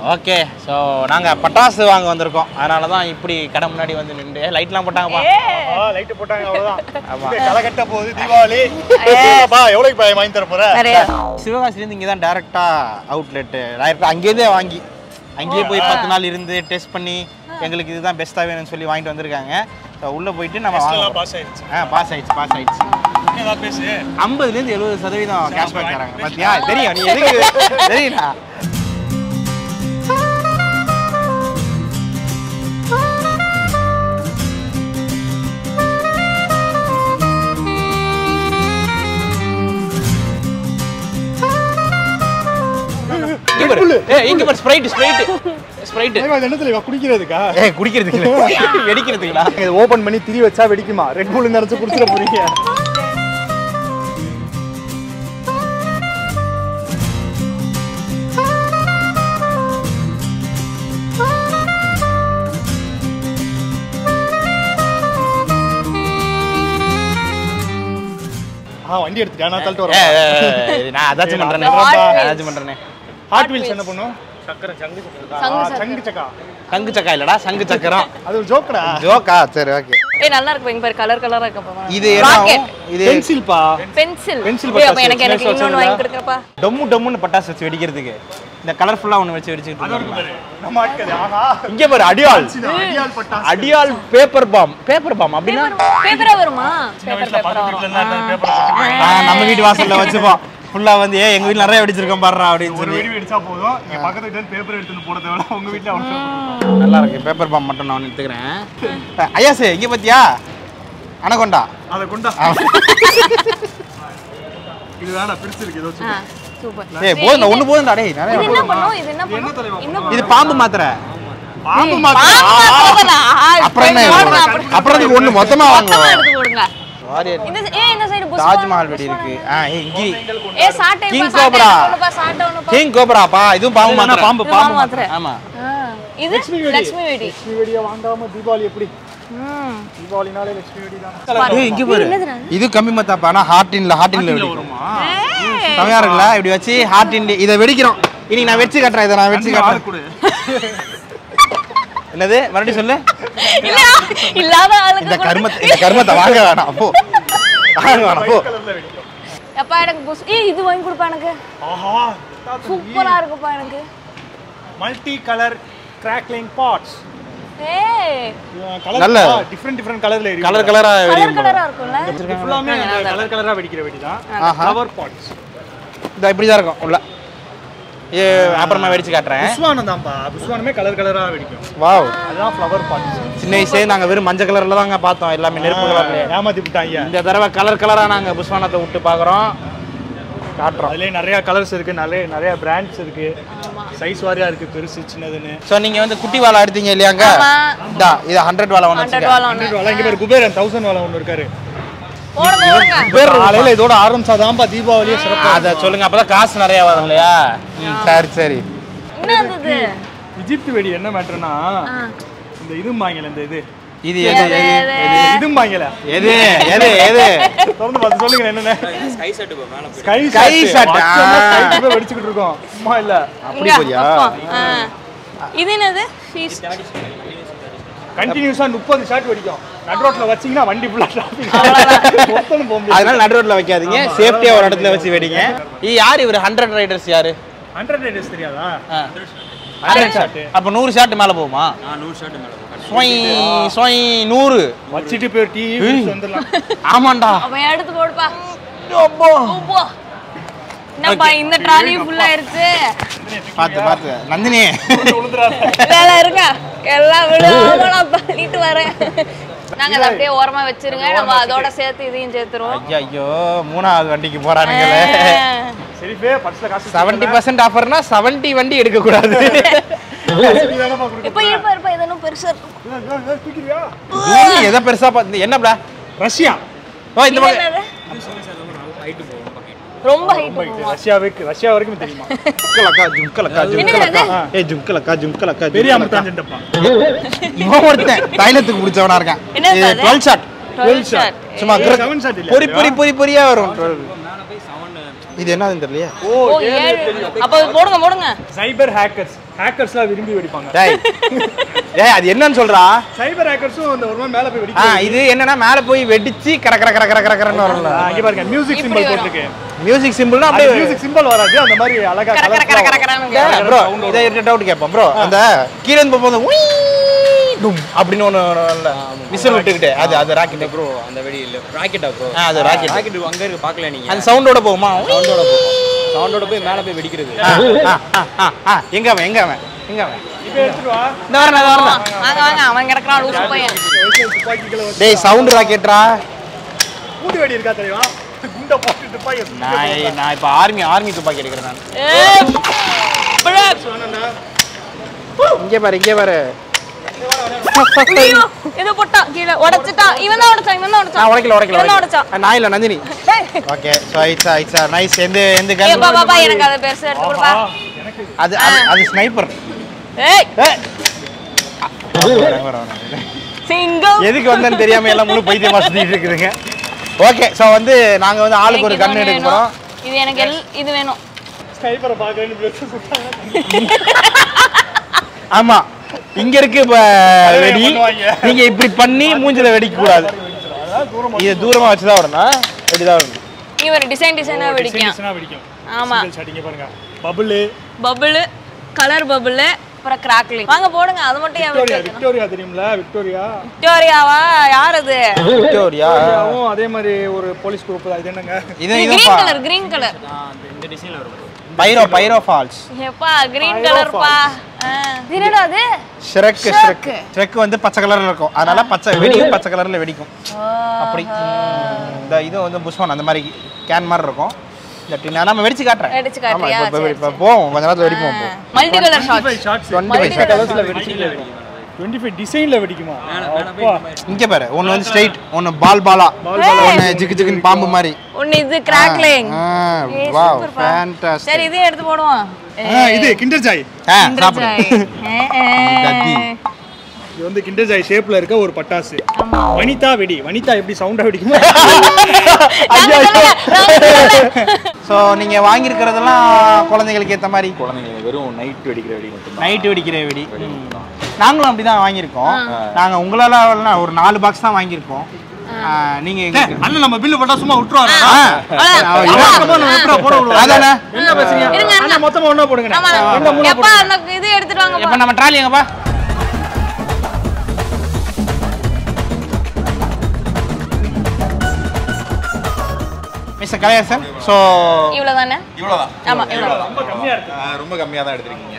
Okay so நாங்கள் பட்டாசு வாங்க வந்திருக்கோம் அதனால தான் இப்படி கடை முன்னாடி வந்து நின்று லைட்லாம் போட்டாங்கப்பா லைட் போட்டாங்க அவ்வளவுதான் களை கட்ட போகுது தீபாவளி பா எவ்வளவுக்கு பா வாங்கி தர போற நிறைய சிவகாசிலேருந்து இங்கே தான் டேரெக்டாக அவுட்லெட்டு டேரெக்டாக அங்கேயே வாங்கி அங்கேயே போய் பத்து நாள் இருந்து டெஸ்ட் பண்ணி எங்களுக்கு இதுதான் பெஸ்ட்டாக வேணும்னு சொல்லி வாங்கிட்டு வந்திருக்காங்க ஸோ உள்ளே போயிட்டு நம்ம வாங்க பாஸ் ஆயிடுச்சு ஆ பாஸ் ஆயிடுச்சு பாஸ் ஆயிடுச்சு ஏதாவது பேசு ஐம்பதுலேருந்து எழுபது சதவீதம் கேஷ்பேக் தராங்க பார்த்தியா தெரியும் நீ எதுக்கு தெரியுதா இங்க பாரு. ஏய், இங்க பாரு, Sprite, Sprite. Sprite. எண்ணத்துல குடிக்கிறதுக்கா ஏய், குடிக்கிறதுக்கு இல்ல. வெடிக்கிறதுக்குடா. இதை ஓபன் பண்ணி திரி வச்சா வெடிக்குமா ரெட் புல் நினைச்சு குடிச்சிட போறீங்க ஆ வண்டி எடுத்துட்டா நான் தள்ளிட்டு ஏய், வரேன் ஏய், ஏய், இது நான் அதாச்சும் பண்றேனே. Hot Wheels. அதாச்சும் பண்றேனே. ஹாட் வீல்ஸ் என்ன பண்ணும் சக்கரை சங்கு சங்கு சக்கரா சங்கு சக்கா சங்கு சக்கா இல்லடா சங்கு சக்கரம் அது ஒரு ஜோக்கடா ஜோக்கா சரி ஓகே ஏய் நல்லா இருக்கு இங்க பாரு கலர் கலரா இருக்கு இது என்ன ஆகும்? இது பென்சில் பா பென்சில் Pencil ஏய் அப்ப பட்டாசு. எனக்கு எனக்கு Nice இன்னொன்னு வச்சிருந்தா? வாங்கி கொடுங்கப்பா டம்மு டம்முன்னு பட்டாசு வச்சு வெடிக்கிறதுக்கு இந்த கலர்ஃபுல்லா ஒன்று வச்சு வெடிச்சுக்கிட்டு இருக்காங்க. நம்ம ஆட்கள் ஆஹா இங்க பாரு அடியாள் அடியால் பட்டாசு அடியாள் பேப்பர் பாம் பேப்பர் பாம் அப்படின்னா பேப்பரா வருமா பேப்பர் பேப்பரா வரும் ஆ, நம்ம வீட்டு வாசல்ல வச்சுப்போம் ஃபுல்லா வந்து ஏ எங்க வீட்ல நிறைய வெடிச்சிருக்கோம் பாடுறா அப்படின்னு ஒரு சொல்லி வெடி வெடிச்சா போதும் நீங்க பக்கத்து வீட்டுல பேப்பர் எடுத்து வந்து போட தேவையில்ல உங்க வீட்டுல அவசரம் நல்லா இருக்கு பேப்பர் பாம் மட்டும் நான் எடுத்துக்கிறேன் ஐயாசு இங்க பாத்தியா அனகொண்டா அதை கொண்டா இது வேணாம் பிரிச்சிருக்கு ஏதோ ஆ சூப்பர் ஏய் போதும் ஒண்ணு போதும்டா டேய் நிறைய இது வேணாம். என்ன பண்ணும் இது என்ன பண்ணும் இன்னும் இது பாம்பு மாத்திரை பாம்பு பாம்பு மாத்திரமா? ஆ, அப்புறம் என்ன போடுங்க, அப்புறம் அப்புறம் அதுக்கு ஒண்ணு மொத்தமா மொத்தமா வாங்குவோம் எடுத்து போடுங்க வாரியர் இந்த ஏ இந்த சைடு புஷ் தாஜ்மஹால் வெடி இருக்கு ஆ ஏய் இங்கி ஏ சாட்டை King பா சாட்டை Cobra. ஒண்ணுப்பா சாட்டை ஒண்ணுப்பா கிங் கோப்ராப்பா இதுவும் பாம்பு மாத்திரை பாம்பு இது பாம்பு மாத்திரை ஆமா ஆ, இது லட்சுமி வெடி லட்சுமி வெடியை வாங்காம தீபாவளி எப்படி ம். தீபாவளினாலே லட்சுமி வெடி தான் ஏய் இங்க பாரு என்னதுடா? இது கம்மி மத்தாப்பா ஆனா ஹார்ட் இன்ல ஹார்ட் இன்ல வெடிக்கும் ஏய், செமையா இருக்குல்ல இப்படி வச்சு ஹார்ட் இன்ல இதை வெடிக்கிறோம் இன்னைக்கு நான் வெச்சு காட்டுறேன் இதை நான் வெச்சு காட்டுறேன் என்னது மறுபடியும் சொல்லு இல்ல, இல்லாத ஆளுக்கு இந்த கூட- கர்மத்தை இந்த கர்மத்தை வாங்க வேணாம் போ வாங்க வேணாம் போ அப்பா எனக்கு புஷ் ஏய் இது வாங்கி கொடுப்பா எனக்கு ஆஹா சூப்பரா இருக்குப்பா எனக்கு மல்டி கலர் கிராக்லிங் பாட்ஸ் ஏய் கலர் நல்ல. டிஃப்ரெண்ட் டிஃப்ரெண்ட் கலர்ல இருக்கு கலர் கலரா கலர் வெடிக்கும் போல. கலரா இருக்கும்ல ஃபுல்லாமே கலர் கலரா வெடிக்கிற வெடி தான் ஆஹா ஃப்ளவர் பாட்ஸ் இந்த இப்படி தான் இருக்கும் உள்ள ஏ அப்புறமா வெடிச்சு காட்டுறேன் புஷ்வானம் தான்ப்பா புஷ்வானமே கலர் கலரா வெடிக்கும் வாவ் அதுதான் ஃப்ளவர் பாட்ஸ் சின்ன வயசுல நாங்க வெறும் மஞ்சள் கலர்ல தாங்க பார்த்தோம் எல்லாமே நெருப்பு கலர்ல ஏமாத்தி விட்டாங்க இந்த தடவை கலர் கலரா நாங்க புஷ்வானத்தை விட்டு பாக்குறோம் காட்டுறோம் அதுலயே நிறைய கலர்ஸ் இருக்கு நிறைய நிறைய பிராண்ட்ஸ் இருக்கு சைஸ் வாரியா இருக்கு பெருசு சின்னதுன்னு சோ நீங்க வந்து குட்டி வாழை எடுத்தீங்க இல்லையாங்க ஆமா. இந்தா இது ஹண்ட்ரட் வாழை ஒன்று ஹண்ட்ரட் வச்சுக்க வாழை ஒண்ணு வலை இங்க பேர் குபேரன் தௌசண்ட் வாலை ஒன்று இருக்காரு போடுங்க போடுங்க பேர் காலையில இதோட ஆரம்பிச்சாதான்ப்பா தீபாவளியே சிறப்பு அத சொல்லுங்க அப்பதான் காசு நிறைய வரும் இல்லையா ம், சரி சரி என்ன இருந்தது இஜிப்ட் வெடி என்ன மேட்டர்னா ஆ. இந்த இதும்பாங்கல இந்த இது இது எது எது, எது எது? இதும்பாங்கல எது எது எது திறந்து பார்த்து சொல்லுங்க என்னென்ன ஸ்கை Sky shot, ஆ. போய் வெடிச்சுக்கிட்டு இருக்கோம் சும்மா இல்ல அப்படி இங்க, போறியா பக்கம். ஆ. இது என்னது ஃபீஸ்ட் கண்டினியூஸா முப்பது ஷாட் வெடிக்கும் நட் ரோட்ல வச்சீங்கன்னா வண்டி ஃபுல்லா டிராபிக் ஒத்தனும் போக முடியாது அதனால நடு ரோட்ல வைக்காதீங்க சேஃப்டியா ஒரு இடத்துல வச்சு வெடிங்க இது யார் இவர் ஹண்ட்ரட் ரைடர்ஸ் யாரு ஹண்ட்ரட் ரைடர்ஸ் தெரியாதா ஹண்ட்ரட் ஷாட் அப்ப நூறு ஷாட் மேல போகுமா சொய் சொய் நூறு வச்சுட்டு போய் டீ வந்துடலாம் ஆமாண்டா அவன் எடுத்து போடுப்பா உப்போ. என்னப்பா இந்த ட்ராலி ஃபுல்லா ஆயிருச்சு பாத்து பாத்து நந்தினி வேலை இருங்க எல்லாம் விடாம நான் பண்ணிட்டு வரேன் நாங்க அதை அப்படியே ஓரமா வச்சிருங்க நம்ம அதோட சேர்த்து இதையும் சேர்த்துருவோம் ஐயோ மூணாவது வண்டிக்கு போறானுங்களே சரி பே பர்ஸ்ல காசு செவன்டி பர்சன்ட் ஆஃபர்னா செவன்டி வண்டி எடுக்க கூடாது தானப்பா கொடுக்க இப்ப இருப்பா இருப்பா இது இன்னும் பெருசா இருக்கும் தூக்கிறியா பூமி எதை பெருசா பார்த்து என்ன பிளா ரஷ்யா ஓ இந்த இது பக்கம் என்னது? ரொம்ப ஹைட் ரஷ்யாவுக்கு ரஷ்யா வரைக்கும் தெரியுமா ஜும்கலக்கா ஜும்கலக்கா ஜும்கலக்கா ஏய் ஜும்கலக்கா ஜும்கலக்கா பெரிய அமுத்தாஞ்சண்டப்பா இவன் ஒருத்தன் தைலத்துக்கு பிடிச்சவனா இருக்கான் என்னது அது? Twelve shot 12 shot. சும்மா ஏய், கிறுக்கு- seven shot இல்லையா? பொறி பொறி பொறி பொறியா வரும் 12. இது என்னதுன்னு தெரியலையா ஓ ஓ ஏழு அப்ப இது போடுங்க போடுங்க சைபர் ஹேக்கர்ஸ் ஹேக்கர்ஸ்லாம் விரும்பி வெடிப்பாங்க டேய் டேய் அது என்னன்னு சொல்றா சைபர் ஹேக்கர்ஸும் அந்த ஒரு மாதிரி மேலே போய் ஆ வெடிக்கும் இது என்னன்னா மேல போய் வெடிச்சு கர கர கர கர கர கரன்னு வரும்ல ஆ, இங்க பாருங்க மியூசிக் இப்படி சிம்பிள் வரும். போட்டிருக்கு மியூசிக் சிம்பிள்னா அது அப்படியே மியூசிக் சிம்பிள் வராது அந்த மாதிரி அழகா கர கர கர கர கரன்னு ப்ரோ இதை ஒரு டவுட் கேட்போம் ப்ரோ அந்த கீழே இருந்து போகும்போது உய் டும் அப்படின்னு ஒன்று விசில் விட்டுக்கிட்டு அது அது ராக்கெட் ப்ரோ அந்த வெடி இல்ல ராக்கெட்டா ப்ரோ ஆ அது ராக்கெட் ராக்கெட் அங்க இருக்கு பார்க்கல நீங்க அந்த சவுண்டோட போகுமா சவுண்டோட போகும் சவுண்டோட போய் மேல போய் வெடிக்கிறது ஆ, ஆ, ஆ, ஆ, ஆ. எங்க அவன் எங்க அவன் எங்க அவன் இப்போ எடுத்துட்டு வா இந்த வரேன் இந்த வரேன் வாங்க வாங்க அவன் கிடக்குறான் லூசு பையன் துப்பாக்கிகளை வச்சு டேய் சவுண்ட் ராக்கெட்ரா கூட்டு வெடி இருக்கா தெரியுமா குண்டை போட்டு துப்பாக்கி நான் நான் இப்போ ஆர்மி ஆர்மி துப்பாக்கி எடுக்கிறேன் நான் ஏய், bro. இங்கே பாரு இங்கே பாரு ஐயோ, இது போட்டான் கீழே உடைச்சிட்டான் இவன் தான் உடைச்சான் இவன் தான் உடைச்சான் நான் உடைக்கல உடைக்கல இவன் தான் உடைக்கல உடைச்சான் நான் இல்ல நந்தினி டேய். Okay so it's it's nice எந்த எந்த ஏய், பா கன் பா, பா எனக்கு அதை பெருசா எடுத்து கொடுப்பா எனக்கு அது அது அது ஸ்னைப்பர் ஏய் எதுக்கு சிங்கம் வந்தேன்னு தெரியாம எல்லாம் முழு பைத்தியமா சுத்திட்டு இருக்குதுங்க ஓகே ஸோ வந்து நாங்க வந்து ஆளுக்கு ஒரு கன் எடுக்க போறோம் இது எனக்கு எல் இது வேணும் ஸ்னைப்பரை பார்க்கறேன்னு பேச சொல்லிட்டாங்க ஆமா இங்க இருக்கு இப்ப வெடி பண்ணுவாங்க. நீங்க இப்படி பண்ணி மூஞ்சில வெடிக்க கூடாது இது தூரமா வச்சுதான் விடணும் வெடிதான் விடணும் இவர் டிசைன் டிசைனா வெடிக்கும் டிசைன்ஸ்னா வெடிக்கும் ஆமா சிங்கிள் ஷாட் இங்க பாருங்க பபுள் பபிள் கலர் பபிள் அப்புறம் கிராக்லிங் வாங்க போடுங்க அது மட்டும் ஏன் விக்டோரியா வெடி வைக்கணும் விக்டோரியா தெரியும்ல விக்டோரியா விக்டோரியாவா யார் அது விக்டோரியா விக்டோரியாவும் அதே மாதிரி ஒரு போலீஸ் குரூப் அது என்னங்க இது கிரீன் இதுப்பா கலர் கிரீன் கலர் இந்த டிசைன்ல வரும் பைரோ பைரோ ஃபால்ஸ் எப்பா கிரீன் கலர்ப்பா என்னடா அது ஷ்ரெக் Shrek. ஷ்ரெக் ஷ்ரெக் வந்து பச்சை கலர்ல இருக்கும் அதனால பச்சை வெடியும் பச்சை கலர்ல வெடிக்கும் அப்படி இந்த இது வந்து புஷ்வான் அந்த மாதிரி கேன் மாதிரி இருக்கும் இந்த tin நான் நம்ம வெடிச்சு காட்டுறேன் வெடிச்சு ஆமா காட்டுறியா? இப்போ சரி, இப்போ போவோம் கொஞ்ச நேரத்துல வெடிப்போம் போ multi colour short shots twenty five Multi செகண்ட்ஸ்ல colour வெடிச்சு டுவெண்ட்டி ஃபைவ் டிசைன்ல வெடிக்குமா அப்பா இங்க பாரு ஒன்னு வந்து ஸ்ட்ரைட் ஒன்னு பால் பாலா ஒன்னு ஜிகு ஜிகுன்னு பாம்பு மாதிரி ஒன்னு இது கிராக்லிங் ஏய், வாவ் super பா. ஃபேண்டாஸ்டிக் சரி இதையும் எடுத்து போடுவோம் ஆ, இது கிண்டர் ஜாய் ஆ Kinder சாப்பிடு Joy. ஏ, ஏ. கத்தி. இது வந்து கிண்டர் ஜாய் ஷேப்ல இருக்க ஒரு பட்டாசு வனிதா வெடி வனிதா எப்படி சவுண்டா வெடிக்குமா நாங்க சொல்லல, நாங்க சொல்லல. ஸோ நீங்க வாங்கியிருக்கிறதெல்லாம் குழந்தைங்களுக்கு ஏத்த மாதிரி குழந்தைங்க வெறும் நைட் வெடிக்கிற வெடி மட்டும் நைட் வெடிக்கிற வெடி நாங்களும் அப்படிதான் வாங்கியிருக்கோம் நாங்க உங்களால இல்லைனா ஒரு நாலு பாக்ஸ் தான் வாங்கியிருக்கோம் ஆ, நீங்க எங்களுக்கு- அண்ணன் நம்ம பில்லு போட்டா சும்மா விட்டுருவாரு ஆ, அவன் இவன் அதானே என்ன பேசுறீங்க இருங்க, இருங்க. அண்ணா மொத்தமா ஒண்ணா போடுங்க ஆமா. ரெண்டா மூணா எப்பா அந்த இது எடுத்துட்டு வாங்கப்பா இப்போ நம்ம ட்ராலி எங்கப்பா மிஸ்டர் கலையரசன் ஸோ இவ்வளவுதானே இவ்வளவுதான் ஆமா இவ்வளவு ரொம்ப கம்மியா இருக்கு ஆ, ரொம்ப கம்மியா தான் எடுத்திருக்கீங்க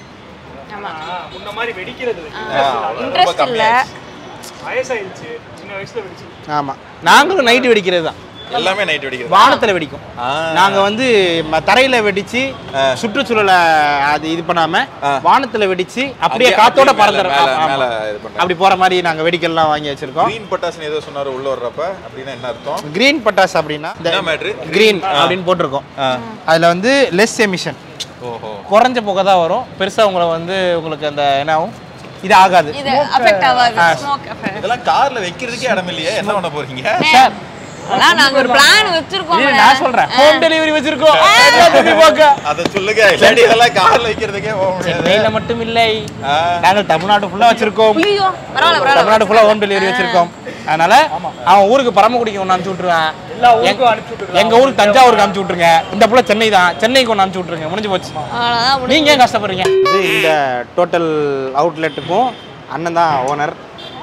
ஆமா முன்ன மாதிரி வெடிக்கிறது இன்ட்ரெஸ்ட் இல்ல வயசாயிருச்சு சின்ன வயசுல வெடிச்சு ஆமாம் நாங்களும் நைட்டு வெடிக்கிறது தான் எல்லாமே நைட் வெடிக்கிறது வானத்தில் வெடிக்கும் ஆ. நாங்க வந்து ம- தரையில வெடிச்சு சுற்றுச்சூழலை அது இது பண்ணாம வானத்துல வெடிச்சு அப்படியே அப்படியே காத்தோட மேல, பறந்துடும் மேல, ஆமா. மேல இது பண்றாங்க. அப்படி போற மாதிரி நாங்க வெடிக்கல்லாம் வாங்கி வச்சிருக்கோம் கிரீன் பட்டாசுன்னு ஏதோ சொன்னாரு உள்ள வர்றப்ப அப்படின்னா என்ன அர்த்தம் கிரீன் பட்டாசு அப்படின்னா என்ன மேட்ரு கிரீன் அப்படின்னு போட்டிருக்கோம் அதுல வந்து லெஸ் எமிஷன் ஓஹோ குறைஞ்ச புகை தான் வரும் பெருசா உங்களை வந்து உங்களுக்கு அந்த என்ன ஆகும் இது ஆகாது இது அஃபெக்ட் ஆகாது ஸ்மோக் அஃபெக்ட் இதெல்லாம் கார்ல வைக்கிறதுக்கே இடம் இல்லையே என்ன பண்ண போறீங்க அதான் நாங்க ஒரு பிளான் வச்சிருக்கோம் இது நான் சொல்றேன் ஹோம் டெலிவரி வச்சிருக்கோம் பார்க்க அத சொல்லுங்க இல்லாட்டி இதெல்லாம் கார்ல வைக்கிறதுக்கே போக முடியாது சென்னையில மட்டும் இல்லை ஆ. நாங்கள் தமிழ்நாடு ஃபுல்லா வச்சிருக்கோம் ஐயோ பரவாயில்ல பரவாயில்ல தமிழ்நாடு ஃபுல்லா ஹோம் டெலிவரி வச்சிருக்கோம் அதனால அவன் ஊருக்கு பரமக்குடிக்கு ஒன்று அனுப்பிச்சு விட்டுருவேன் எல்லா ஊருக்கும் அனுப்பிச்சு விட்டுருங்க எங்க ஊருக்கு தஞ்சாவூருக்கு அனுப்பிச்சு விட்டுருங்க இந்த புள்ள சென்னை தான் சென்னைக்கு ஒன்று அனுப்பிச்சு விட்டுருங்க முடிஞ்சு போச்சு அவ்வளவுதான் முடிஞ்சு. நீங்க ஏன் கஷ்டப்படுறீங்க இது இந்த டோட்டல் அவுட்லெட்டுக்கும் அண்ணன் தான் ஓனர்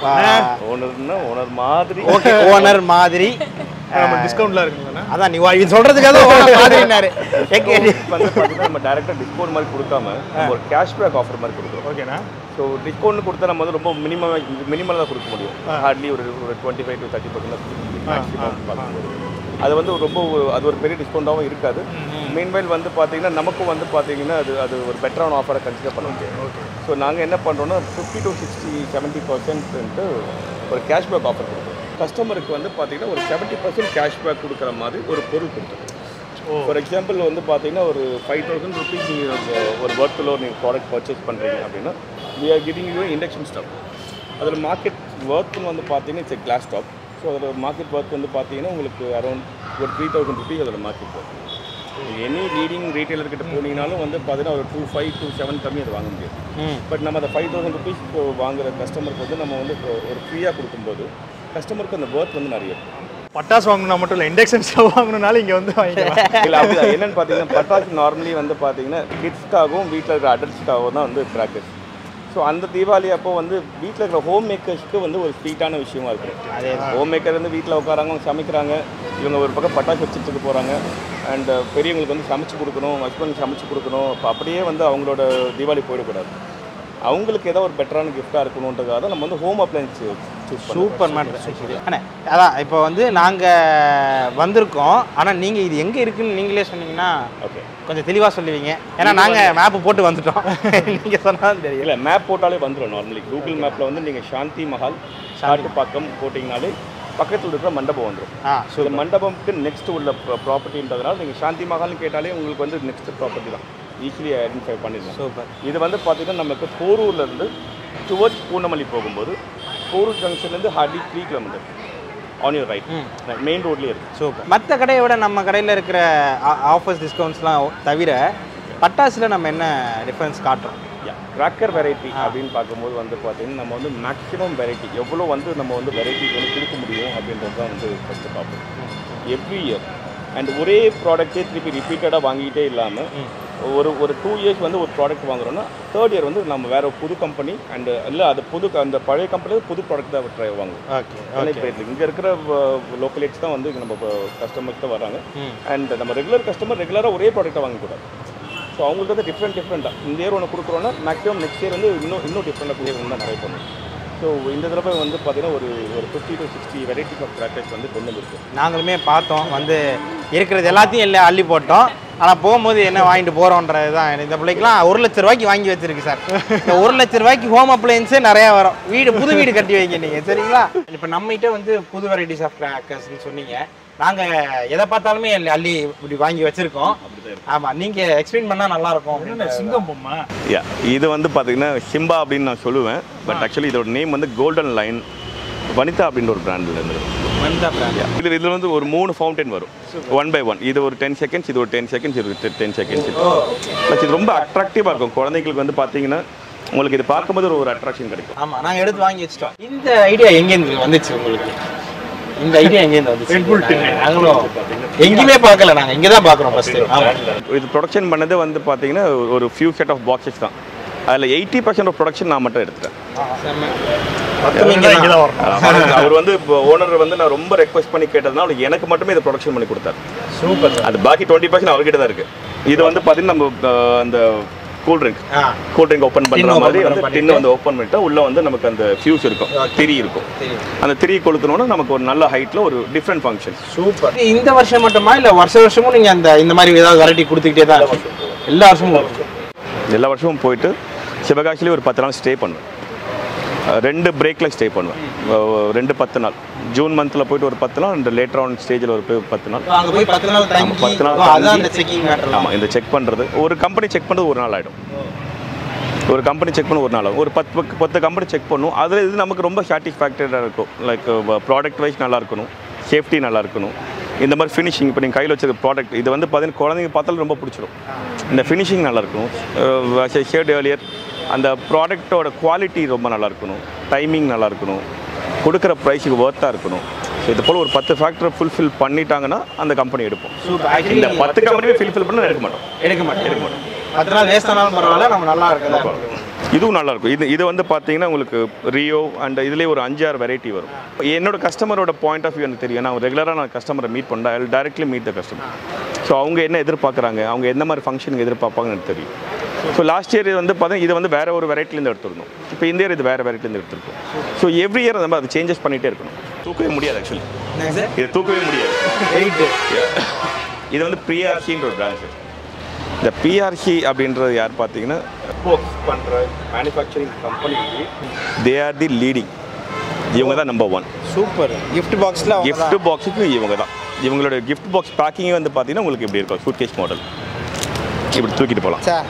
ஓனர்னா ஓனர் மாதிரி ஓகே ஓனர் மாதிரி நம்ம டிஸ்கவுண்ட்லாம் இருக்குங்களா அதான் நீ வா- இது சொல்றதுக்காக ஓனர் மாதிரினாரு ஏகே வந்து பார்த்தீங்கன்னா நம்ம டேரெக்டாக டிஸ்கவுண்ட் மாதிரி கொடுக்காம நம்ம ஒரு கேஷ்பேக் ஆஃபர் மாதிரி கொடுக்குறோம் ஓகேண்ணா ஸோ டிஸ்கவுண்ட் கொடுத்தா நம்ம வந்து ரொம்ப மினிமம் மினிமலாக தான் கொடுக்க முடியும் ஹார்ட்லி ஒரு ஒரு twenty five to thirty percent maximum பார்க்கும்போது அது வந்து ரொம்ப ஒரு- அது ஒரு பெரிய டிஸ்கவுண்ட்டாகவும் இருக்காது மீன்வைல் வந்து பார்த்தீங்கன்னா நமக்கும் வந்து பார்த்தீங்கன்னா அது அது ஒரு பெட்டரான ஆஃபரை கன்சிடர் பண்ண முடியும் ஸோ நாங்கள் என்ன பண்ணுறோம்னா fifty to sixty seventy percent ஒரு கேஷ்பேக் ஆஃபர் கொடுக்குறோம் கஸ்டமருக்கு வந்து பார்த்தீங்கன்னா ஒரு செவன்ட்டி பர்சன்ட் கேஷ்பேக் கொடுக்குற மாதிரி ஒரு பொருள் கொடுத்துருக்கோம் ஃபார் எக்ஸாம்பிள் வந்து பார்த்தீங்கன்னா ஒரு ஃபைவ் தௌசண்ட் ருபீஸ் நீங்கள் ஒரு ஒர்த்தில் நீங்கள் ப்ராடக்ட் பர்ச்சேஸ் பண்ணுறீங்க அப்படின்னா we are giving you induction stove அதில் மார்க்கெட் ஒர்த்துன்னு வந்து பார்த்தீங்கன்னா இட்ஸ் கிளாஸ் டாப் ஸோ அதில் மார்க்கெட் ஒர்க் வந்து பார்த்தீங்கன்னா உங்களுக்கு அரௌண்ட் ஒரு த்ரீ தௌசண்ட் ருபீஸ் அதோட market worth any leading retailer கிட்ட போனீங்கனாலும் வந்து பார்த்தீங்கன்னா ஒரு டூ ஃபைவ் டூ செவன் கம்மி அது வாங்க முடியாது பட் நம்ம அந்த ஃபைவ் தௌசண்ட் ருபீஸ் வாங்குற கஸ்டமருக்கு வந்து நம்ம வந்து இப்போ ஒரு ஃப்ரீயாக கொடுக்கும்போது கஸ்டமருக்கு அந்த ஒர்த் வந்து நிறைய இருக்கும் பட்டாசு வாங்கணும்னா மட்டும் இல்லை இண்டக்ஷன் ஸ்டவ் வாங்கணும்னாலும் இங்கே வந்து வாங்கிக்கலாம் இல்லை அப்படி என்னன்னு பார்த்தீங்கன்னா பட்டாசு நார்மலி வந்து பார்த்தீங்கன்னா கிட்ஸ்க்காகவும் வீட்டில் இருக்கிற அடல்ட்ஸ்க்காகவும் தான் வந்து கிராக்கர்ஸ் ஸோ அந்த தீபாவளி அப்போ வந்து வீட்டில் இருக்கிற ஹோம் மேக்கர்ஸ்க்கு வந்து ஒரு ஸ்வீட்டான விஷயமா இருக்கும் ஹோம் மேக்கர் வந்து வீட்டில் உட்காராங்க அவங்க சமைக்கிறாங்க இவங்க ஒரு பக்கம் பட்டாசு வச்சுட்டு போகிறாங்க அண்ட் பெரியவங்களுக்கு வந்து சமைச்சு கொடுக்கணும் ஹஸ்பண்ட் சமைச்சு கொடுக்கணும் அப்போ அப்படியே வந்து அவங்களோட தீபாவளி போயிடக்கூடாது அவங்களுக்கு ஏதோ ஒரு பெட்டரான கிஃப்டாக இருக்கணுன்றதுக்காக தான் நம்ம வந்து home appliances choose super mart அண்ணே அதான் இப்போ வந்து நாங்கள் வந்திருக்கோம் ஆனால் நீங்கள் இது எங்கே இருக்குன்னு நீங்களே சொன்னீங்கன்னா ஓகே கொஞ்சம் தெளிவாக சொல்லுவீங்க ஏன்னா நாங்கள் மேப்பு போட்டு வந்துட்டோம் நீங்கள் சொன்னாலும் தெரியும் இல்லை மேப் போட்டாலே வந்துடும் நார்மலி கூகுள் மேப்பில் வந்து நீங்கள் சாந்தி மஹால் ஷாட்டு பக்கம் போட்டிங்கனாலே பக்கத்தில் இருக்கிற மண்டபம் வந்துடும் ஆ ஸோ இந்த மண்டபம்க்கு நெக்ஸ்ட் உள்ள ப்ராப்பர்ட்டின்றதுனால நீங்கள் சாந்தி மஹால்னு கேட்டாலே உங்களுக்கு வந்து நெக்ஸ்ட் ப்ராப்பர்ட்டி தான் ஈஸிலி ஐடென்டிஃபை பண்ணிடலாம் சூப்பர் இது வந்து பார்த்தீங்கன்னா நமக்கு போரூர்லேருந்து டுவர்ட்ஸ் பூனமல்லி போகும்போது போரூர் ஜங்ஷன்லேருந்து hardly three kilometre on your right main ரோட்லேயே இருக்குது சூப்பர் மற்ற கடையை விட நம்ம கடையில் இருக்கிற ஆஃபர்ஸ் டிஸ்கவுண்ட்ஸ்லாம் தவிர பட்டாசில் நம்ம என்ன டிஃப்ரென்ஸ் காட்டுறோம் கிராக்கர் வெரைட்டி அப்படின்னு பார்க்கும்போது வந்து பார்த்தீங்கன்னா நம்ம வந்து மேக்ஸிமம் வெரைட்டி எவ்வளோ வந்து நம்ம வந்து வெரைட்டி வந்து கொடுக்க முடியும் அப்படின்றது தான் வந்து ஃபஸ்ட்டு பார்ப்போம் எவ்ரி இயர் அண்ட் ஒரே ப்ராடக்ட்டே திருப்பி ரிப்பீட்டடாக வாங்கிக்கிட்டே இல்லாமல் ஒரு ஒரு டூ இயர்ஸ் வந்து ஒரு ப்ராடக்ட் வாங்குறோம்னா தேர்ட் இயர் வந்து நம்ம வேற ஒரு புது கம்பெனி அண்ட் இல்லை அது புது அந்த பழைய கம்பெனியில் புது ப்ராடக்ட் தான் ட்ரை வாங்குவோம் ஓகே ஆனால் இப்போ இங்கே இருக்கிற லோக்கலேட்ஸ் தான் வந்து நம்ம கஸ்டமர்ஸ் தான் வராங்க ம். அண்ட் நம்ம ரெகுலர் கஸ்டமர் ரெகுலராக ஒரே ப்ராடக்ட்டை வாங்கக்கூடாது ஸோ அவங்களுக்கு வந்து டிஃப்ரெண்ட் டிஃப்ரெண்ட்டாக இந்த இயர் ஒன்று கொடுக்குறோன்னா மேக்ஸிமம் நெக்ஸ்ட் இயர் வந்து இன்னும் இன்னும் டிஃப்ரெண்டாக கொடுக்கணும் தான் ட்ரை பண்ணுவோம் ஸோ இந்த தடவை வந்து பார்த்தீங்கன்னா ஒரு ஒரு fifty to sixty varieties of crackers வந்து கொண்டு வந்திருக்கு நாங்களுமே பார்த்தோம் வந்து இருக்கிறது எல்லாத்தையும் இல்லை அள்ளி போட்டோம் ஆனால் போகும்போது என்ன வாங்கிட்டு போகிறோன்றது தான் இந்த பிள்ளைக்கெலாம் ஒரு லட்ச ரூபாய்க்கு வாங்கி வச்சிருக்கு சார் இந்த ஒரு லட்ச ரூபாய்க்கு ஹோம் அப்ளையன்ஸே நிறையா வரும் வீடு புது வீடு கட்டி வைங்க நீங்கள் சரிங்களா இப்போ நம்மகிட்ட வந்து புது வெரைட்டிஸ் ஆஃப் கிராக்கர்ஸ்னு சொன்னீங்க நாங்கள் எதை பார்த்தாலுமே அள்ளி- அள்ளி இப்படி வாங்கி வச்சிருக்கோம் ஆமாம் நீங்கள் எக்ஸ்பிளைன் பண்ணால் நல்லா இருக்கும் அப்படின்னு சிங்கம் பொம்மை யா இது வந்து பார்த்தீங்கன்னா சிம்பா அப்படின்னு நான் சொல்லுவேன் பட் ஆக்சுவலி இதோட நேம் வந்து கோல்டன் லைன் வனிதா அப்படின்ற ஒரு பிராண்டில் இருந்தது வந்தா brand. இதில் இதில் வந்து ஒரு மூணு ஃபவுண்டைன் வரும் ஒன் பை ஒன் இது ஒரு டென் செகண்ட்ஸ் இது ஒரு டென் செகண்ட்ஸ் இது ஒரு டென் செகண்ட்ஸ் ப்ளஸ் இது ரொம்ப அட்ராக்டிவாக இருக்கும் குழந்தைங்களுக்கு வந்து பார்த்தீங்கன்னா உங்களுக்கு இது பார்க்கும்போது ஒரு ஒரு அட்ராக்ஷன் கிடைக்கும் ஆமா நாங்க எடுத்து வாங்கி வச்சிட்டோம் இந்த ஐடியா எங்கேருந்து வந்துச்சு உங்களுக்கு இந்த ஐடியா எங்கேருந்து வந்துச்சு நாங்களும் எங்கேயுமே பார்க்கல நாங்க இங்க தான் பார்க்குறோம் ஃபர்ஸ்ட் ஆமா இது ப்ரொடக்ஷன் பண்ணது வந்து பார்த்தீங்கன்னா ஒரு ஃபியூ செட் ஆஃப் பாக்ஸஸ் தான் அதில் எயிட்டி பர்சன்ட் ஆஃப் ப்ரொடக்ஷன் நான் மட்டும் எடுத்துட்டேன் மொத்தம் இங்க இங்கே தான். தான் வரணும் அவர் அவர் வந்து ஓனர் வந்து நான் ரொம்ப ரெக்வஸ்ட் பண்ணி கேட்டதுனால அவர் எனக்கு மட்டுமே இதை ப்ரொடக்ஷன் பண்ணி கொடுத்தாரு சூப்பர் சார் அது பாக்கி டுவெண்ட்டி பர்சன்ட் அவர்கிட்ட தான் இருக்கு இது வந்து பார்த்தீங்கன்னா நம்ம அஹ், அந்த கூல் ட்ரிங்க் ஆ கூல் ட்ரிங்க் ஓப்பன் Tin பண்ணுற open மாதிரி பண்ற வந்து மாதிரி. டின்னு வந்து ஓப்பன் பண்ணிட்டா உள்ள வந்து நமக்கு அந்த ஃபியூஸ் இருக்கும் திரி இருக்கும் தெரியும் அந்த திரி கொளுத்தணும்னா நமக்கு ஒரு நல்ல ஹைட்ல ஒரு டிஃப்ரெண்ட் ஃபங்க்ஷன் சூப்பர் இந்த வருஷம் மட்டுமா இல்ல வருஷ வருஷமும் நீங்க அந்த இந்த மாதிரி ஏதாவது வெரைட்டி கொடுத்துக்கிட்டே தான் இருக்கீங்க? எல்லா வருஷமும் கொடுக்கும். எல்லா வருஷமும் போயிட்டு சிவகாசிலே ஒரு பத்து நாள் ஸ்டே பண்ணுவேன் அஹ், ரெண்டு பிரேக்கில் ஸ்டே பண்ணுவேன் அஹ், ரெண்டு பத்து நாள் ஜூன் மந்தில் போயிட்டு ஒரு பத்து நாள் அண்ட் லேட்டர் ஆன் ஸ்டேஜில் ஒரு போய் பத்து நாள் அங்க போய் பத்து நாள் தங்கி பத்து நாள் ஓ, அதான் தங்கி. அந்த செக்கிங் மேட்டர் ஆமாம் இந்த செக் பண்ணுறது ஒரு கம்பெனி செக் பண்ணுறது ஒரு நாள் ஆகிடும் ஒரு கம்பெனி செக் பண்ண ஒரு நாள் ஆகும் ஒரு பத்து பத்து- பத்து கம்பெனி செக் பண்ணும் அதில் இது நமக்கு ரொம்ப சாட்டிஸ்ஃபேக்டடாக இருக்கும் லைக் ப்ராடக்ட் வைஸ் நல்லா இருக்கணும் சேஃப்டி நல்லா இருக்கணும் இந்த மாதிரி ஃபினிஷிங் இப்போ நீங்கள் கையில் வச்சிருக்க ப்ராடக்ட் இது வந்து பார்த்தீங்கன்னா குழந்தைங்க பார்த்தாலும் ரொம்ப பிடிச்சிடும் இந்த ஃபினிஷிங் நல்லா இருக்கணும் ஷேர்ட் ஏர்லியர் அந்த ப்ராடக்ட்டோட குவாலிட்டி ரொம்ப நல்லா இருக்கணும் டைமிங் நல்லா இருக்கணும் கொடுக்குற ப்ரைஸுக்கு ஒர்த்தாக இருக்கணும் ஸோ இது போல் ஒரு பத்து ஃபேக்டரை ஃபுல்ஃபில் பண்ணிட்டாங்கன்னா அந்த கம்பெனி எடுப்போம் சூப்பர் இந்த ஆக்சுவலி பத்து கம்பெனியுமே ஃபில்ஃபில் பண்ண எடுக்க மாட்டோம் எடுக்க மாட்டேன் எடுக்க மாட்டேன் பத்து நாள் வேஸ்ட் ஆனாலும் பரவாயில்ல நம்ம நல்லா இருக்கதா இதுவும் நல்லா இருக்கும் இது இது வந்து பார்த்தீங்கன்னா உங்களுக்கு ரியோ அண்ட் இதுலேயே ஒரு அஞ்சாறு வெரைட்டி வரும் என்னோட கஸ்டமரோட பாயிண்ட் ஆஃப் வியூ எனக்கு தெரியும் நான் ரெகுலராக நான் கஸ்டமரை மீட் பண்ணேன் I directly meet the customer so அவங்க என்ன எதிர்பார்க்குறாங்க அவங்க எந்த மாதிரி ஃபங்க்ஷனுக்கு எதிர்பார்ப்பாங்கன்னு எனக்கு தெரியும் ஸோ லாஸ்ட் இயர் வந்து பார்த்தீங்கன்னா இது வந்து வேற ஒரு வெரைட்டிலேருந்து எடுத்துருந்தோம் இப்போ இந்த இயர் இது வேறு வெரைட்டிலேருந்து எடுத்திருக்கோம் ஸோ எவ்ரி இயர் நம்ம அது சேஞ்சஸ் பண்ணிகிட்டே இருக்கணும் தூக்கவே முடியாது ஆக்சுவலி சார் இது தூக்கவே முடியாது எயிட்டு இது வந்து பிஆர்சின்ற ஒரு பிரான்ச் இந்த பிஆர்சி அப்படின்றது யார் பார்த்தீங்கன்னா போக்ஸ் பண்ணுற மேனுஃபேக்சரிங் கம்பெனிக்கு தே ஆர் தி லீடிங் இவங்க தான் நம்பர் ஒன் சூப்பர் gift பாக்ஸ்ல gift பாக்ஸுக்கு இவங்க தான் இவங்களோட gift பாக்ஸ் பேக்கிங்கே வந்து பார்த்தீங்கன்னா உங்களுக்கு இப்படி இருக்கும் சூட்கேஸ் மாடல் இப்படி தூக்கிட்டு போகலாம் சார்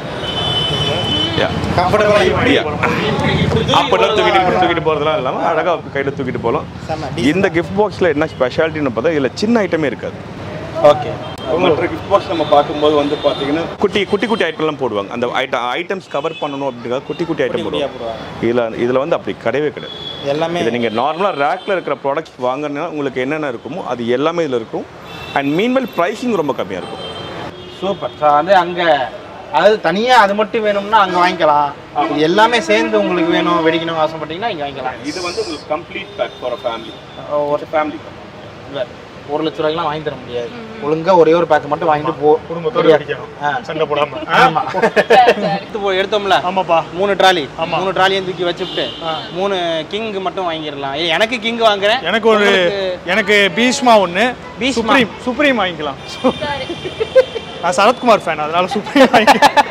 யா கம்ஃபர்டபுளா யா அப்படிலாம் தூக்கிட்டு இப்படி தூக்கிட்டு போகிறதுலாம் இல்லாமல் அழகாக கையில் தூக்கிட்டு போகலாம் செம்ம இந்த gift பாக்ஸில் என்ன ஸ்பெஷாலிட்டின்னு பார்த்தா இதில் சின்ன ஐட்டமே இருக்காது ஓகே மற்ற கிஃப்ட் பாக்ஸ் நம்ம பார்க்கும்போது வந்து பார்த்தீங்கன்னா குட்டி குட்டி குட்டி ஐட்டம்லாம் போடுவாங்க அந்த ஐட்டம் ஐட்டம்ஸ் கவர் பண்ணணும் அப்படிங்கிறத குட்டி குட்டி ஐட்டம் போடுவாங்க இதில் இதில் வந்து அப்படி கிடையவே கிடையாது எல்லாமே இது நீங்கள் நார்மலாக ரேக்கில் இருக்கிற ப்ராடக்ட்ஸ் வாங்கினா உங்களுக்கு என்னென்ன இருக்குமோ அது எல்லாமே இதில் இருக்கும் அண்ட் மீன்வெல் ப்ரைஸிங் ரொம்ப கம்மியாக இருக்கும் சூப்பர் ஸோ வந்து அங்கே அதாவது தனியாக அது மட்டும் வேணும்னா அங்கே வாங்கிக்கலாம் இது எல்லாமே சேர்ந்து உங்களுக்கு வேணும் வெடிக்கணும் ஆசைப்பட்டீங்கன்னா இங்கே வாங்கிக்கலாம் இது வந்து உங்களுக்கு complete pack for a family ஒரு ஃபேமிலி இல்லை ஒரு லட்ச ரூபாய்க்குலாம் வாங்கி தர முடியாது ஒழுங்கா ஒரே ஒரு பேக் மட்டும் வாங்கிட்டு போ குடும்பத்தோட சரியா? வெடிக்கணும் ஆ. சண்டை போடாம ஆமா எடுத்து போ- எடுத்தோம்ல ஆமாப்பா மூணு ட்ராலி ஆமா. மூணு ட்ராலியும் தூக்கி வச்சுட்டு மூணு கிங் மட்டும் வாங்கிடலாம் ஏய், எனக்கு கிங் வாங்குறேன் எனக்கு ஒரு எனக்கு பீஷ்மா ஒன்று பீஷ்மா. சுப்ரீம் சுப்ரீம் வாங்கிக்கலாம் நான் சரத்குமார் ஃபேன் அதனால சுப்ரீம் வாங்கிக்கலாம்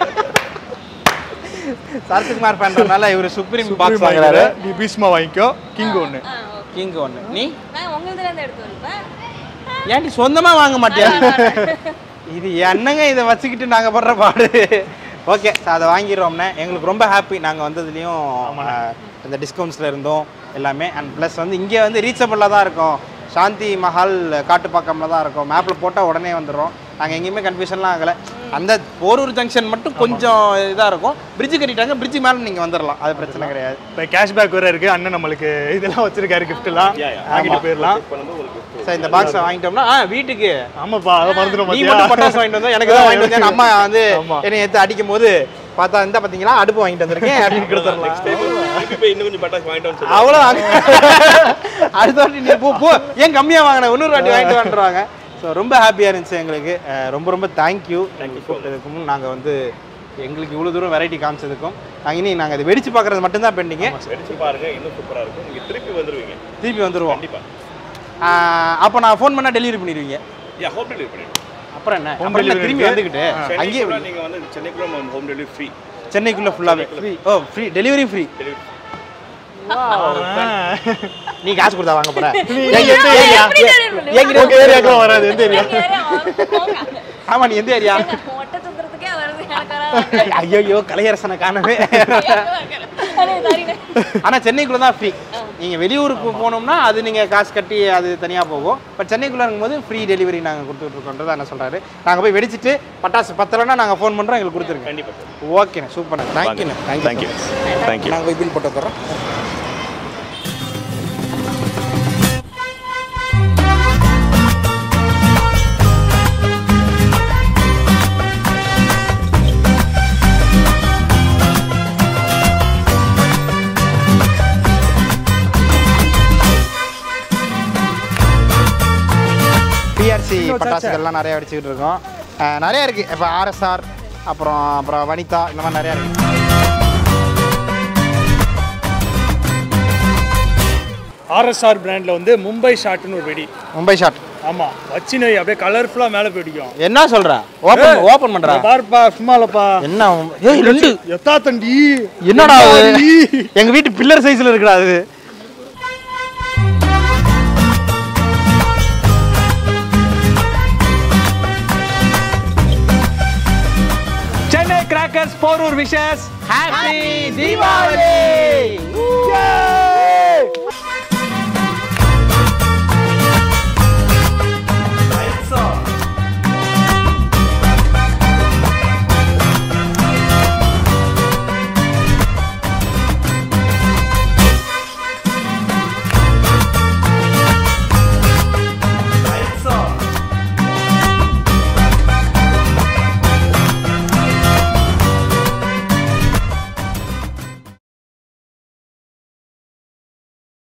சரத்குமார் பண்றதுனால இவர் சுப்ரீம் சுப்ரீம் பாக்ஸ் வாங்குறாரு வாங்கிக்கிறேன் நீ பீஷ்மா வாங்கிக்கோ கிங் ஒன்று கிங் ஒன்று நீ நான் உங்களதுல இருந்து எடுத்து வருவேன் ஏன்டி சொந்தமா வாங்க மாட்டியா இது என்னங்க இதை வச்சுக்கிட்டு நாங்க படுற பாடு ஓகே அதை வாங்கிடுறோம்னே எங்களுக்கு ரொம்ப ஹாப்பி நாங்க வந்ததுலயும் அஹ், இந்த டிஸ்கவுண்ட்ஸ்ல இருந்தோம் எல்லாமே அண்ட் ப்ளஸ் வந்து இங்கே வந்து ரீச்சபிளாக தான் இருக்கும் சாந்தி மஹால் காட்டுப்பாக்கம்ல தான் இருக்கும் மேப்பில் போட்டால் உடனே வந்துடும் நாங்கள் எங்கேயுமே கன்ஃபியூஷன்லாம் ஆகலை அந்த போரூர் ஜங்ஷன் மட்டும் கொஞ்சம் இதாக இருக்கும் பிரிட்ஜ் கட்டிட்டாங்க பிரிட்ஜ் மேலே நீங்கள் வந்துடலாம் அது பிரச்சனை கிடையாது இப்போ கேஷ்பேக் வேற இருக்கு அண்ணன் நம்மளுக்கு இதெல்லாம் வச்சிருக்காரு கிஃப்ட்லாம் வாங்கிட்டு போயிடலாம் சார் இந்த பாக்ஸை வாங்கிட்டோம்னா ஆ வீட்டுக்கு ஆமாப்பா அதை மறந்துடும் நீ மட்டும் பட்டாசு வாங்கிட்டு வந்தோம் எனக்கு தான் வாங்கிட்டு வந்தேன் அம்மா வந்து ஆமா. என்னை எடுத்து அடிக்கும் போது பார்த்தா இந்த பாத்தீங்களா அடுப்பு வாங்கிட்டு வந்திருக்கேன் அப்படின்னு கொடுத்துடலாம் இன்னும் கொஞ்சம் பட்டாசு வாங்கிட்டு வந்து அவ்வளோ அடுத்த வாட்டி நீ போ போ ஏன் கம்மியாக வாங்கின இன்னொரு வாட்டி வாங்கிட்டு வந்துருவாங்க ஸோ ரொம்ப ஹாப்பியாக இருந்துச்சு எங்களுக்கு அஹ் ரொம்ப ரொம்ப தேங்க்யூ கூப்பிட்டதுக்கும் நாங்கள் வந்து எங்களுக்கு இவ்வளோ தூரம் வெரைட்டி காமிச்சதுக்கும் நாங்கள் இனி நாங்கள் அதை வெடிச்சு பார்க்குறது மட்டும்தான் பெண்டிங்க வெடிச்சு பாருங்க இன்னும் சூப்பராக இருக்கும் நீங்கள் திருப்பி வந்துருவீங்க திருப்பி வந்துருவோம் கண்டிப்பா அப்போ நான் ஃபோன் பண்ணால் டெலிவரி பண்ணிடுவீங்க யா ஹோம் டெலிவரி பண்ணிடுவோம் அப்புறம் என்ன Home அப்புறம் என்ன delivery திரும்பி இருக்கு. வந்துக்கிட்டு அங்கேயே சென்னைக்குள்ள நீங்கள் வந்து சென்னைக்குள்ள ஹோம் டெலிவரி ஃப்ரீ சென்னைக்குள்ள ஃபுல்லாகவே ஃப்ரீ ஓ ஃப்ரீ டெலிவரி ஃப்ரீ டெலிவரி நீ காசு கொடுத்தா வாங்க போற எப்படி தெரியும்? எங்கிட்ட உங்க ஏரியாக்குலாம் வராது எந்த ஏரியா எங்க ஏரியா போங்க. ஆமா நீ எந்த ஏரியா மொட்டை சுத்துறதுக்கே வருது எனக்கு வராது. ஐயோ கலையரசனை காணவே அடே, சரிண்ணே. ஆனா சென்னைக்குள்ள தான் ஃப்ரீ நீங்க வெளியூருக்கு போனோம்னா அது நீங்க காசு கட்டி அது தனியா போகும் பட் சென்னைக்குள்ள இருக்கும்போது ஃப்ரீ டெலிவரி நாங்க கொடுத்துட்டு இருக்கோன்றதை என்ன சொல்றாரு நாங்க போய் வெடிச்சிட்டு பட்டாசு பத்தலைன்னா நாங்க ஃபோன் பண்றோம் எங்களுக்கு கொடுத்துருங்க கண்டிப்பாக ஓகேண்ணே சூப்பர்ண்ணே தேங்க்யூண்ணே தேங்க்யூ தேங்க்யூ நாங்க போய் பில் போட்டு வந்துடுறோம் பிஆர்சி பட்டாசுகள்லாம் நிறைய வெடிச்சுக்கிட்டு இருக்கோம் அஹ் நிறைய இருக்கு இப்போ ஆர்எஸ்ஆர் அப்புறம் அப்புறம் வனிதா இந்த மாதிரி நிறைய இருக்கு ஆர்எஸ்ஆர் பிராண்ட்ல வந்து மும்பை ஷாட்னு ஒரு வெடி மும்பை ஷாட் ஆமா வச்சினை அப்படியே கலர்ஃபுல்லா மேல போயிடிக்கும் என்ன சொல்ற ஓபன் ஓபன் பண்றா பாருப்பா சும்மாலப்பா என்ன ஏய் ரெண்டு எத்தா தண்டி என்னடா அது? எங்க வீட்டு பில்லர் சைஸ்ல இருக்குடா அது Chennai crackers Porur wishes happy